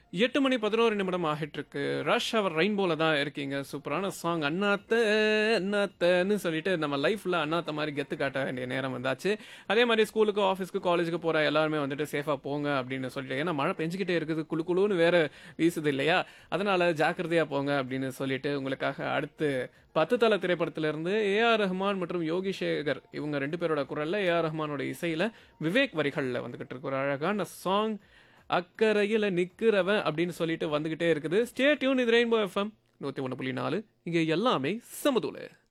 எட்டு மணி பதினோரு நிமிடம் ஆகிட்டு இருக்கு ரஷ் அவர் ரெயின்போல தான் இருக்கீங்க சூப்பரான சாங் அண்ணாத்த அண்ணாத்தன்னு சொல்லிட்டு நம்ம லைஃப்ல அண்ணாத்த மாதிரி கெத்து காட்ட வேண்டிய நேரம் வந்தாச்சு அதே மாதிரி ஸ்கூலுக்கு ஆஃபீஸ்க்கு காலேஜுக்கு போற எல்லாருமே வந்துட்டு சேஃபா போங்க அப்படின்னு சொல்லிட்டு ஏன்னா மழை பெஞ்சுக்கிட்டே இருக்குது குளு குளுன்னு வேற வீசுது இல்லையா அதனால ஜாக்கிரதையா போங்க அப்படின்னு சொல்லிட்டு உங்களுக்காக அடுத்து பத்து தல திரைப்படத்துல இருந்து ஏஆர் ரஹ்மான் மற்றும் யோகி சேகர் இவங்க ரெண்டு பேரோட குரல்ல ஏஆர் ரஹ்மானோட இசையில விவேக் வரிகள்ல வந்துகிட்டு இருக்கு ஒரு அழகான சாங் அக்கறையில நிக்கிறவன் அப்படின்னு சொல்லிட்டு வந்துகிட்டே இருக்குது ஸ்டே டியூன் இது ரெயின்போ எஃப்எம் நூத்தி ஒன்று புள்ளி நாலு இங்க எல்லாமே சமதூளு